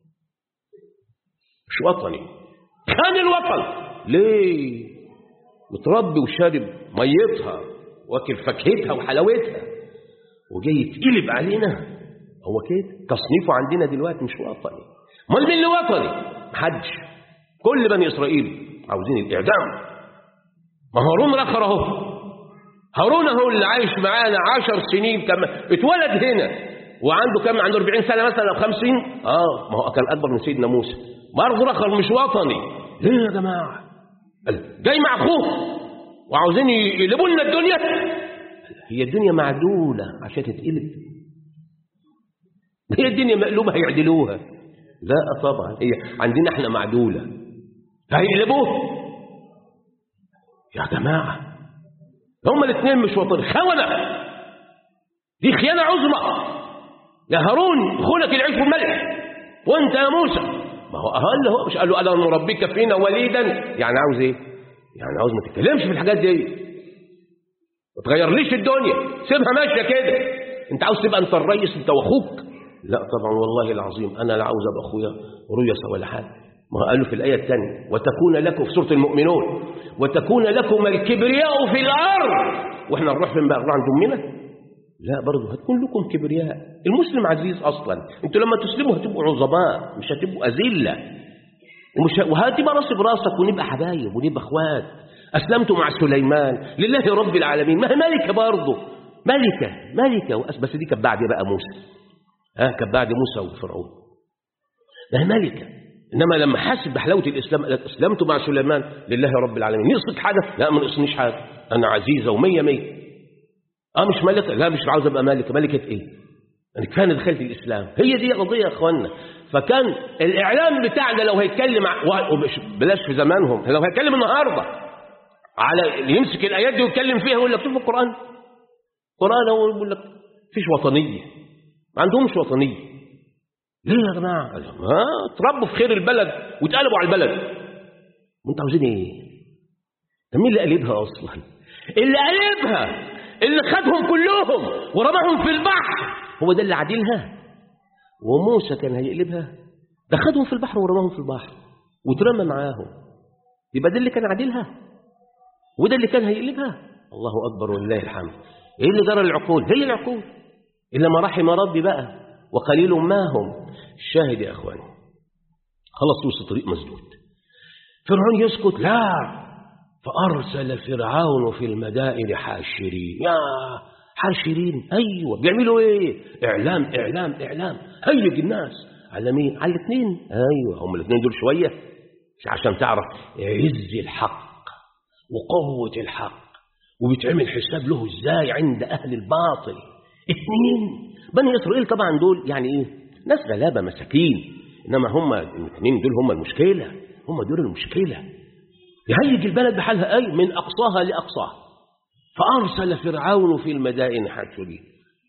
مش وطني كان الوطن ليه متربي وشارب ميتها واكل فاكهتها وحلاوتها وجاي يتقلب علينا هو كده تصنيفه عندنا دلوقتي مش وطني امال مين اللي وطني محدش كل بني اسرائيل عاوزين الاعدام ما هارون رخر اهو هارون اهو اللي عايش معانا عشر سنين كما اتولد هنا وعنده كم عنده 40 سنه مثلا او 50 اه ما هو كان اكبر من سيدنا موسى برضه رخر مش وطني ليه يا جماعه جاي مع اخوه وعاوزين يقلبوا لنا الدنيا هي الدنيا معدوله عشان تتقلب هي الدنيا مقلوبه هيعدلوها لا طبعا هي عندنا احنا معدوله هيقلبوه يا جماعه هما الاثنين مش وطن خونه دي خيانه عظمى يا هارون خلك العيش والملح وانت يا موسى ما هو أهل هو مش قال له ألا نربيك فينا وليدا يعني عاوز ايه يعني عاوز ما تتكلمش في الحاجات دي ما تغيرليش الدنيا سيبها ماشيه كده انت عاوز تبقى انت الريس انت واخوك لا طبعا والله العظيم انا لا عاوز ابقى اخويا ريس ولا حاجه ما هو قال له في الايه الثانيه وتكون لكم في سوره المؤمنون وتكون لكم الكبرياء في الارض واحنا نروح فين بقى نروح عند امنا لا برضه هتكون لكم كبرياء المسلم عزيز اصلا انتوا لما تسلموا هتبقوا عظماء مش هتبقوا اذله ومش وهتبقى راسي براسك ونبقى حبايب ونبقى اخوات اسلمت مع سليمان لله رب العالمين ما هي ملكه برضه ملكه ملكه بس دي كانت بعد بقى موسى ها كانت بعد موسى وفرعون ما هي ملكه انما لما حس بحلاوه الاسلام قالت اسلمت مع سليمان لله رب العالمين نقصت حاجه لا ما نقصنيش حاجه انا عزيزه ومية مية اه مش ملكه لا مش عاوز ابقى ملكه ملكه ايه انا كفايه دخلت الاسلام هي دي قضيه يا اخوانا فكان الاعلام بتاعنا لو هيتكلم ومش بلاش في زمانهم لو هيتكلم النهارده على يمسك الايات دي ويتكلم فيها يقول لك شوف القران القران هو يقول لك فيش وطنيه ما عندهمش وطنيه ليه يا جماعه ها تربوا في خير البلد واتقلبوا على البلد وانتوا عاوزين ايه ده مين اللي قلبها اصلا اللي قلبها اللي خدهم كلهم ورماهم في البحر هو ده اللي عادلها وموسى كان هيقلبها ده خدهم في البحر ورماهم في البحر وترمى معاهم يبقى ده اللي كان عادلها وده اللي كان هيقلبها الله أكبر ولله الحمد إيه اللي جرى العقول هي العقول إلا ما رحم ربي بقى وقليل ما هم الشاهد يا أخواني خلص توصل طريق مسدود فرعون يسكت لا فأرسل فرعون في المدائن حاشرين يا حاشرين أيوة بيعملوا إيه إعلام إعلام إعلام هيج الناس على مين على الاثنين أيوة هم الاثنين دول شوية عشان تعرف عز الحق وقوة الحق وبيتعمل حساب له ازاي عند أهل الباطل اثنين بني إسرائيل طبعا دول يعني إيه ناس غلابة مساكين إنما هم الاثنين دول هم المشكلة هم دول المشكلة يهيج البلد بحالها أي من أقصاها لأقصاها فأرسل فرعون في المدائن حاشرين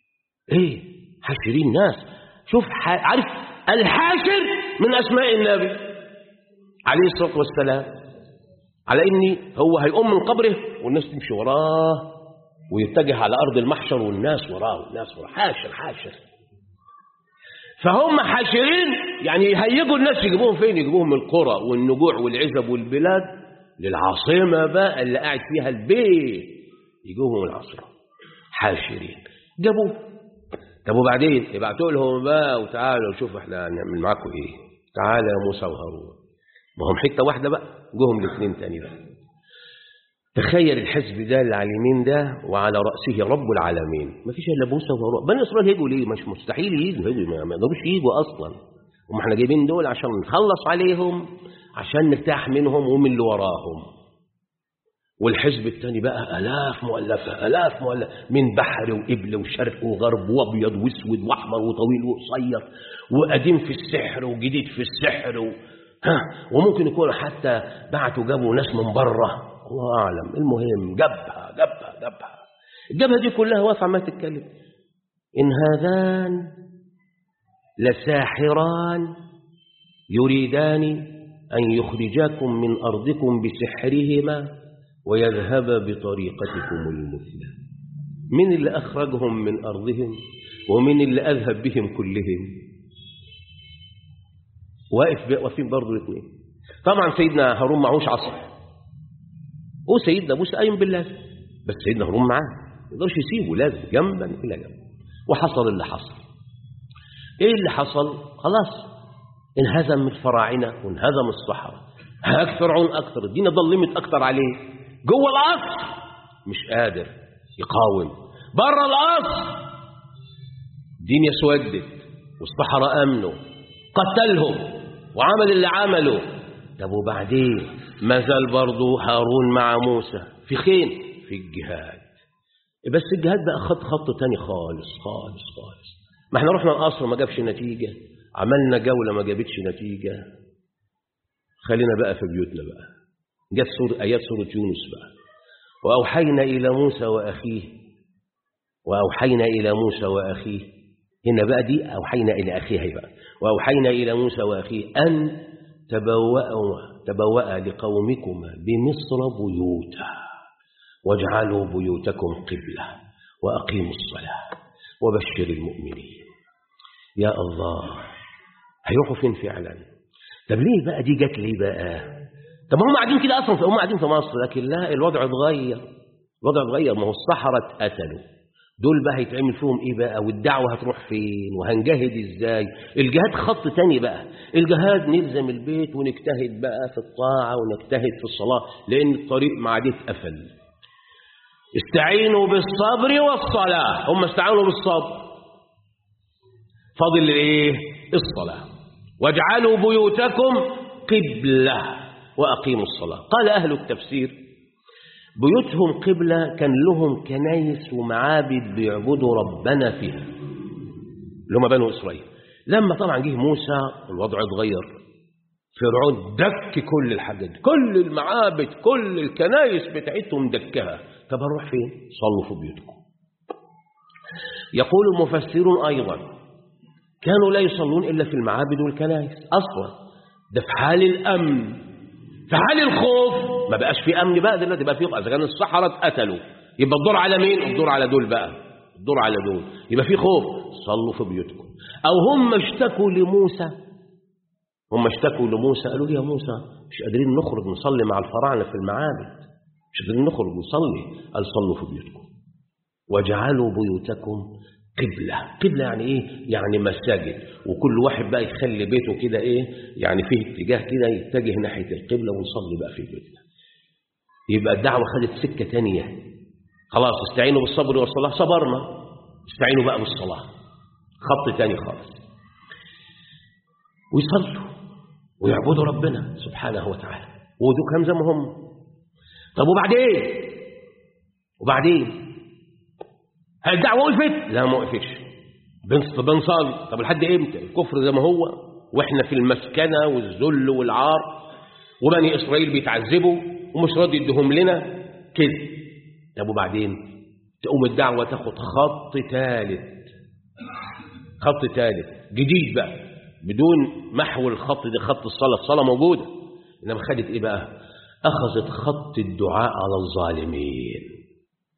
إيه حاشرين ناس شوف عارف الحاشر من أسماء النبي عليه الصلاة والسلام على إني هو هيقوم من قبره والناس تمشي وراه ويتجه على أرض المحشر والناس وراه والناس وراه حاشر حاشر فهم حاشرين يعني يهيجوا الناس يجيبوهم فين يجيبوهم من القرى والنجوع والعزب والبلاد للعاصمة بقى اللي قاعد فيها البيت يجيبوهم العاصمة حاشرين جابوه طب وبعدين يبعتوا لهم بقى وتعالوا شوفوا احنا هنعمل معاكم ايه تعالى يا موسى وهارون ما هم حته واحده بقى جوهم الاثنين تاني بقى تخيل الحزب ده اللي على اليمين ده وعلى رأسه رب العالمين ما فيش إلا موسى وهارون بني إسرائيل هيجوا ليه مش مستحيل يجوا هيجوا ما ما يقدروش يجوا أصلا هم احنا جايبين دول عشان نخلص عليهم عشان نرتاح منهم ومن اللي وراهم والحزب الثاني بقى آلاف مؤلفة آلاف مؤلفة من بحر وقبل وشرق وغرب وأبيض وأسود وأحمر وطويل وقصير وقديم في السحر وجديد في السحر و... ها وممكن يكونوا حتى بعتوا جابوا ناس من بره الله أعلم المهم جبهة جبهة جبهة الجبهة دي كلها واقفة عمالة تتكلم إن هذان لساحران يريدان أن يخرجاكم من أرضكم بسحرهما ويذهب بطريقتكم المثلى من اللي أخرجهم من أرضهم ومن اللي أذهب بهم كلهم واقف واقفين برضه الاثنين طبعا سيدنا هارون معهوش عصا وسيدنا موسى قايم بالله بس سيدنا هارون معاه ما يقدرش يسيبه لازم جنبا الى جنب وحصل اللي حصل ايه اللي حصل خلاص انهزم الفراعنه وانهزم الصحراء هاك فرعون اكثر الدنيا ظلمت اكثر عليه جوه القصر مش قادر يقاوم بره القصر الدنيا اسودت والصحراء امنوا قتلهم وعمل اللي عمله طب وبعدين ما زال برضه هارون مع موسى في خين في الجهاد بس الجهاد بقى خط خط تاني خالص خالص خالص ما احنا رحنا القصر ما جابش نتيجة عملنا جولة ما جابتش نتيجة خلينا بقى في بيوتنا بقى جت سورة آيات سورة يونس بقى وأوحينا إلى موسى وأخيه وأوحينا إلى موسى وأخيه هنا بقى دي أوحينا إلى أخيه بقى وأوحينا إلى موسى وأخيه أن تبوأوا تبوأ لقومكما بمصر بيوتا واجعلوا بيوتكم قبلة وأقيموا الصلاة وبشر المؤمنين يا الله هيروحوا فين فعلا طب ليه بقى دي جت ليه بقى طب هم قاعدين كده اصلا هم قاعدين في مصر لكن لا الوضع اتغير الوضع اتغير ما هو الصحراء اتقتلوا دول بقى هيتعمل فيهم ايه بقى والدعوه هتروح فين وهنجاهد ازاي الجهاد خط تاني بقى الجهاد نلزم البيت ونجتهد بقى في الطاعه ونجتهد في الصلاه لان الطريق ما عاد اتقفل استعينوا بالصبر والصلاه هم استعانوا بالصبر فاضل ايه الصلاه واجعلوا بيوتكم قبله واقيموا الصلاه قال اهل التفسير بيوتهم قبلة كان لهم كنايس ومعابد بيعبدوا ربنا فيها اللي هم بنو إسرائيل لما طبعا جه موسى الوضع اتغير فرعون دك كل الحاجات كل المعابد كل الكنايس بتاعتهم دكها طب هنروح فين صلوا في بيوتكم يقول المفسرون أيضا كانوا لا يصلون إلا في المعابد والكنائس أصلا ده في حال الأمن في حال الخوف ما بقاش في امن بقى دلوقتي بقى في خوف اذا كان الصحراء اتقتلوا يبقى الدور على مين الدور على دول بقى الدور على دول يبقى في خوف صلوا في بيوتكم او هم اشتكوا لموسى هم اشتكوا لموسى قالوا له يا موسى مش قادرين نخرج نصلي مع الفراعنه في المعابد مش قادرين نخرج نصلي قال صلوا في بيوتكم واجعلوا بيوتكم قبلة قبلة يعني ايه يعني مساجد وكل واحد بقى يخلي بيته كده ايه يعني فيه اتجاه كده يتجه ناحية القبلة ونصلي بقى في بيتنا يبقى الدعوة خدت سكة تانية خلاص استعينوا بالصبر والصلاة صبرنا استعينوا بقى بالصلاة خط تاني خالص ويصلوا ويعبدوا ربنا سبحانه وتعالى ودول كم زي ما هم طب وبعدين وبعدين هل الدعوة وقفت؟ لا ما وقفتش بنصلي طب لحد امتى؟ الكفر زي ما هو واحنا في المسكنة والذل والعار وبني إسرائيل بيتعذبوا ومش راضي يديهم لنا كده طب وبعدين تقوم الدعوة تاخد خط ثالث خط ثالث جديد بقى بدون محو الخط ده خط الصلاة الصلاة موجودة إنما خدت إيه بقى؟ أخذت خط الدعاء على الظالمين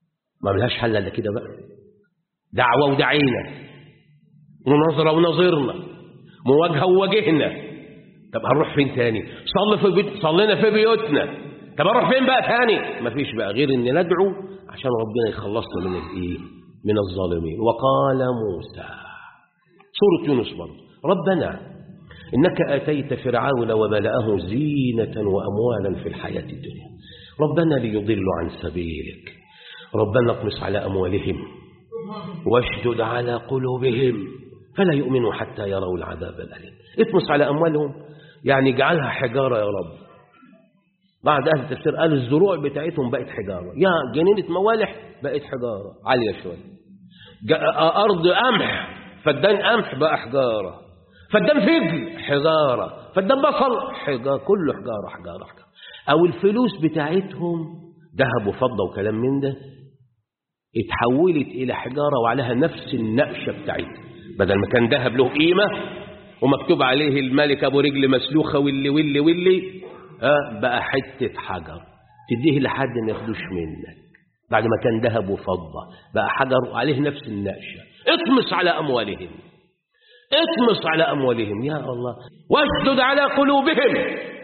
ما ملهاش حل الا كده بقى دعوة ودعينا مناظرة ونظرنا مواجهة وواجهنا طب هنروح فين تاني صلي في بيت صلينا في بيوتنا طب هنروح فين بقى تاني مفيش بقى غير ان ندعو عشان ربنا يخلصنا من الايه من الظالمين وقال موسى سورة يونس برضه ربنا إنك آتيت فرعون وملأه زينة وأموالا في الحياة الدنيا ربنا ليضلوا عن سبيلك ربنا اطمس على أموالهم واشدد على قلوبهم فلا يؤمنوا حتى يروا العذاب الأليم اطمس على أموالهم يعني اجعلها حجارة يا رب بعد أهل التفسير قال الزروع بتاعتهم بقت حجارة يا جنينة موالح بقت حجارة عالية شوية أرض قمح فدان قمح بقى حجارة فدان فجل حجارة فدان بصل حجارة كله حجارة حجارة حجارة أو الفلوس بتاعتهم ذهب وفضة وكلام من ده اتحولت إلى حجارة وعليها نفس النقشة بتاعتها بدل ما كان ذهب له قيمة ومكتوب عليه الملك أبو رجل مسلوخة واللي واللي واللي آه بقى حتة حجر تديه لحد ما ياخدوش منك بعد ما كان ذهب وفضة بقى حجر وعليه نفس النقشة اطمس على أموالهم اطمس على أموالهم يا الله واشدد على قلوبهم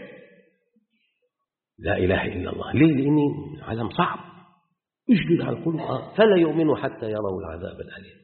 لا إله إلا الله ليه لأني عالم صعب اشدد على القلوب آه. فلا يؤمنوا حتى يروا العذاب الأليم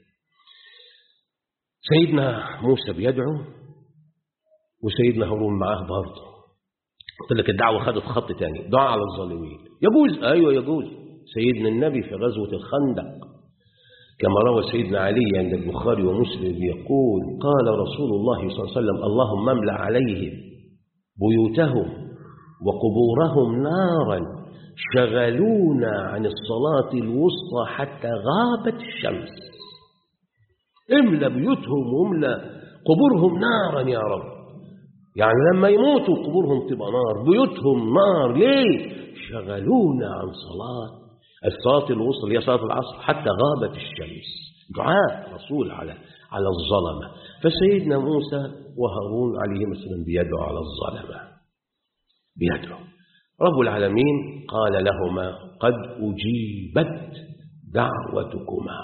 سيدنا موسى بيدعو وسيدنا هارون معاه برضه قلت لك الدعوة خدت خط تاني دعاء على الظالمين يجوز أيوة يجوز سيدنا النبي في غزوة الخندق كما روى سيدنا علي عند البخاري ومسلم يقول قال رسول الله صلى الله عليه وسلم اللهم املأ عليهم بيوتهم وقبورهم نارا شغلونا عن الصلاة الوسطى حتى غابت الشمس املأ بيوتهم واملأ قبورهم نارا يا رب يعني لما يموتوا قبورهم تبقى نار بيوتهم نار ليه شغلونا عن صلاة الصلاة الوسطى اللي هي صلاة العصر حتى غابت الشمس دعاء رسول على على الظلمة فسيدنا موسى وهارون عليهما السلام بيدعو على الظلمة بيدعو رب العالمين قال لهما قد أجيبت دعوتكما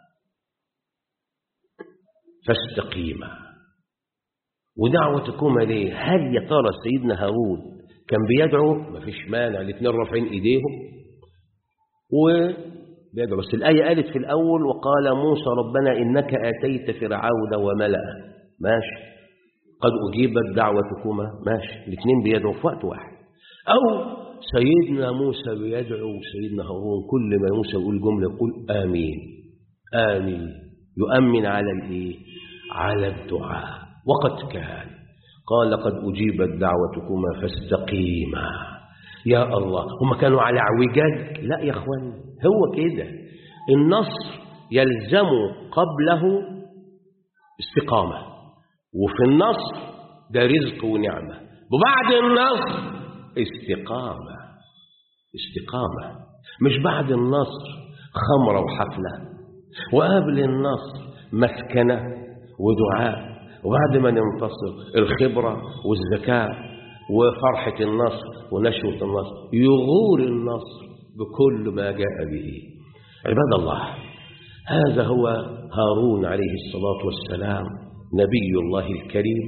فاستقيما ودعوتكما ليه هل يا ترى سيدنا هارون كان بيدعو مفيش مانع الاثنين رافعين ايديهم وبيدعو بس الآية قالت في الأول وقال موسى ربنا إنك آتيت فرعون وملأه ماشي قد أجيبت دعوتكما ماشي الاثنين بيدعوا في وقت واحد أو سيدنا موسى بيدعو وسيدنا هارون كل ما موسى يقول جملة يقول آمين آمين يؤمن على الإيه على الدعاء وقد كان قال قد أجيبت دعوتكما فاستقيما يا الله هم كانوا على اعوجاج لا يا اخوان هو كده النصر يلزم قبله استقامة وفي النصر ده رزق ونعمة وبعد النصر استقامة استقامة مش بعد النصر خمرة وحفلة وقبل النصر مسكنة ودعاء وبعد ما ننتصر الخبرة والذكاء وفرحة النصر ونشوة النصر يغور النصر بكل ما جاء به عباد الله هذا هو هارون عليه الصلاة والسلام نبي الله الكريم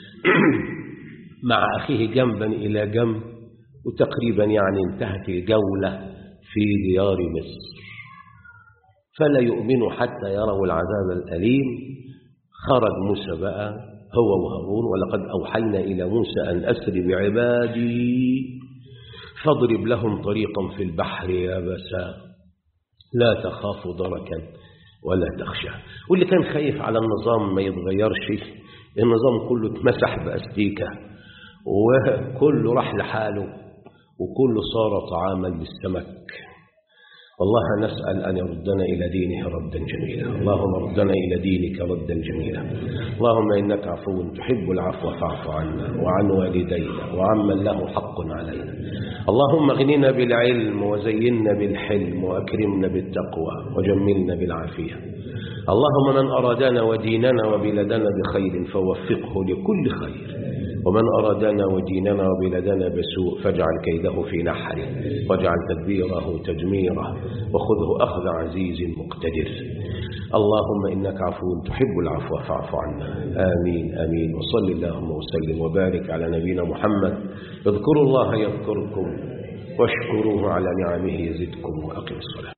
مع أخيه جنبا إلى جنب وتقريبا يعني انتهت الجولة في ديار مصر فلا يؤمنوا حتى يروا العذاب الأليم خرج موسى بقى هو وهارون ولقد أوحينا إلى موسى أن أسر بعبادي فاضرب لهم طريقا في البحر يابسا لا تخاف دركا ولا تخشى واللي كان خايف على النظام ما يتغيرش النظام كله اتمسح بأستيكة وكله راح لحاله وكله صار طعاما للسمك والله نسأل أن يردنا إلى دينه ردا جميلا اللهم ردنا إلى دينك ردا جميلا اللهم إنك عفو تحب العفو فاعف عنا وعن والدينا وعمن له حق علينا اللهم اغننا بالعلم وزينا بالحلم وأكرمنا بالتقوى وجملنا بالعافية اللهم من أرادنا وديننا وبلدنا بخير فوفقه لكل خير ومن أرادنا وديننا وبلدنا بسوء فاجعل كيده في نحره واجعل تدبيره تدميره وخذه أخذ عزيز مقتدر اللهم إنك عفو تحب العفو فاعف عنا آمين آمين وصل اللهم وسلم وبارك على نبينا محمد اذكروا الله يذكركم واشكروه على نعمه يزدكم وأقم الصلاة